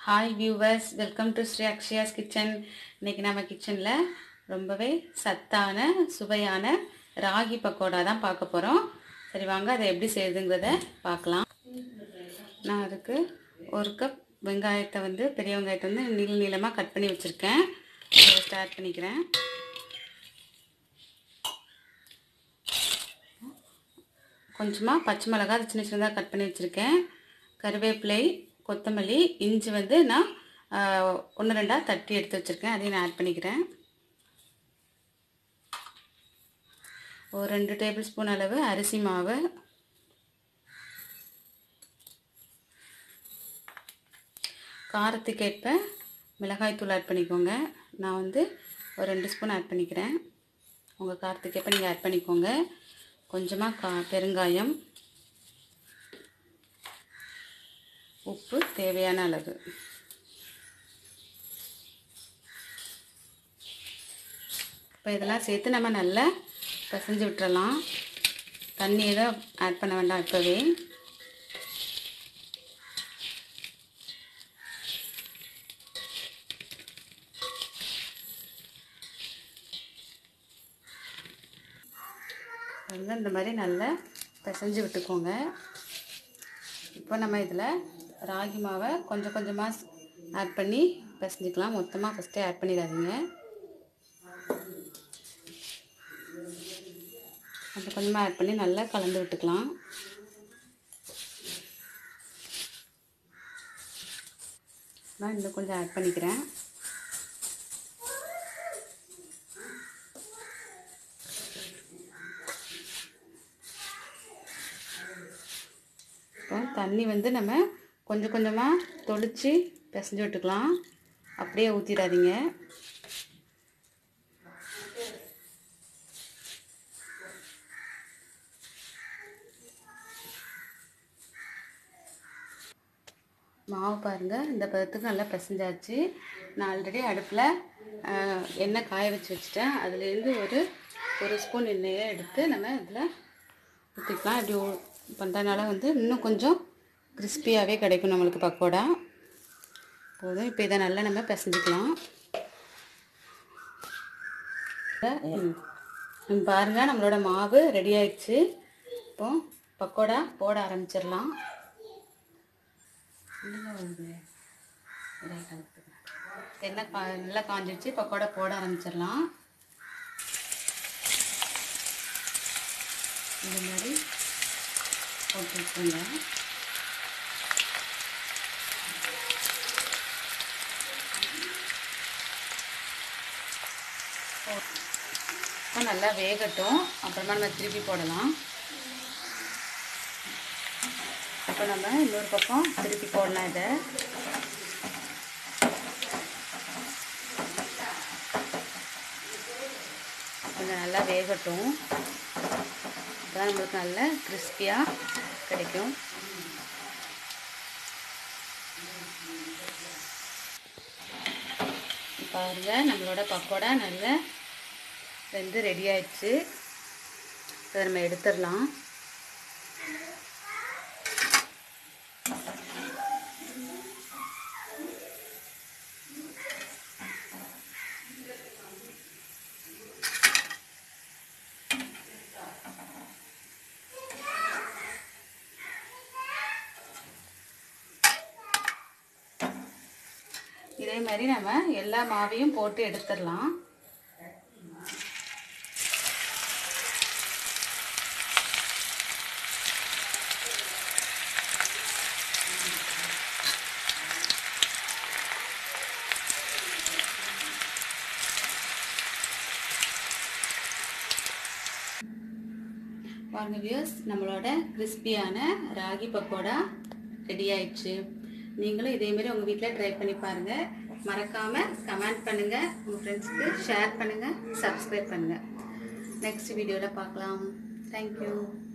hi viewers welcome to Sri Akshaya's kitchen இன்னைக்கு நம்ம கிச்சனில் ரொம்பவே சத்தான சுவையான ராகி பக்கோடா தான் பார்க்க போகிறோம் சரி வாங்க அதை எப்படி செய்யுதுங்கிறத பார்க்கலாம் நான் அதுக்கு ஒரு கப் வெங்காயத்தை வந்து பெரிய வெங்காயத்தை வந்து நீள நீளமாக கட் பண்ணி வச்சுருக்கேன் அதை ஸ்டார்ட் பண்ணிக்கிறேன் கொஞ்சமாக பச்சை மிளகா அது சின்ன சின்னதாக கட் பண்ணி வச்சுருக்கேன் கருவேப்பிலை கொத்தமல்லி இஞ்சி வந்து நான் ஒன்று ரெண்டாக தட்டி எடுத்து வச்சுருக்கேன் அதையும் நான் ஆட் பண்ணிக்கிறேன் ஒரு ரெண்டு டேபிள் ஸ்பூன் அளவு அரிசி மாவு காரத்துக்கேற்ப மிளகாய் தூள் ஆட் பண்ணிக்கோங்க நான் வந்து ஒரு ரெண்டு ஸ்பூன் ஆட் பண்ணிக்கிறேன் உங்கள் காரத்துக்கேற்ப நீங்கள் ஆட் பண்ணிக்கோங்க கொஞ்சமாக கா பெருங்காயம் உப்பு தேவையான அளவு இப்போ இதெல்லாம் சேர்த்து நம்ம நல்லா பிசைஞ்சு விட்டுறலாம் தண்ணி எதுவும் ஆட் பண்ண வேண்டாம் இப்போவே வந்து இந்த மாதிரி நல்லா பிசைஞ்சு விட்டுக்கோங்க இப்போ நம்ம இதில் ராகி மாவை கொஞ்சம் கொஞ்சமாக ஆட் பண்ணி பிசைஞ்சிக்கலாம் மொத்தமாக ஃபஸ்ட்டே ஆட் பண்ணிடாதீங்க கொஞ்சம் கொஞ்சமாக ஆட் பண்ணி நல்லா கலந்து விட்டுக்கலாம் நான் இன்னும் கொஞ்சம் ஆட் பண்ணிக்கிறேன் இப்போ தண்ணி வந்து நம்ம கொஞ்சம் கொஞ்சமாக தொளிச்சு பிசைஞ்சு விட்டுக்கலாம் அப்படியே ஊற்றிடாதீங்க மாவு பாருங்கள் இந்த பதத்துக்கு நல்லா பிசைஞ்சாச்சு நான் ஆல்ரெடி அடுப்பில் எண்ணெய் காய வச்சு வச்சுட்டேன் அதுலேருந்து ஒரு ஒரு ஸ்பூன் எண்ணெயை எடுத்து நம்ம இதில் ஊற்றிக்கலாம் இப்படி பண்ணுறதுனால வந்து இன்னும் கொஞ்சம் கிறிஸ்பியாகவே கிடைக்கும் நம்மளுக்கு பக்கோடா போதும் இப்போ இதை நல்லா நம்ம பிசைஞ்சிக்கலாம் பாருங்கள் நம்மளோட மாவு ரெடி ஆயிடுச்சு இப்போ பக்கோடா போட ஆரம்பிச்சிடலாம் எண்ணெய் கா நல்லா காஞ்சிடுச்சு பக்கோடா போட ஆரம்பிச்சிடலாம் இந்த மாதிரி போட்டு வச்சுருங்க இப்போ நல்லா வேகட்டும் அப்புறமா நம்ம திருப்பி போடலாம் இப்போ நம்ம இன்னொரு பக்கம் திருப்பி போடலாம் இதை கொஞ்சம் நல்லா வேகட்டும் அப்போ நம்மளுக்கு நல்ல கிறிஸ்பியாக கிடைக்கும் பாருங்க நம்மளோட பக்கோடா நல்லா வெந்து ரெடி ஆயிடுச்சு இதை நம்ம எடுத்துடலாம் இதே மாதிரி நம்ம எல்லா மாவையும் போட்டு எடுத்துடலாம் வாங்க வியூஸ் நம்மளோட கிறிஸ்பியான ராகி பக்கோடா ரெடி ஆயிடுச்சு நீங்களும் இதேமாரி உங்கள் வீட்டில் ட்ரை பண்ணி பாருங்கள் மறக்காமல் கமெண்ட் பண்ணுங்கள் உங்கள் ஃப்ரெண்ட்ஸ்க்கு ஷேர் பண்ணுங்கள் சப்ஸ்கிரைப் பண்ணுங்கள் நெக்ஸ்ட் வீடியோவில் பார்க்கலாம் தேங்க்யூ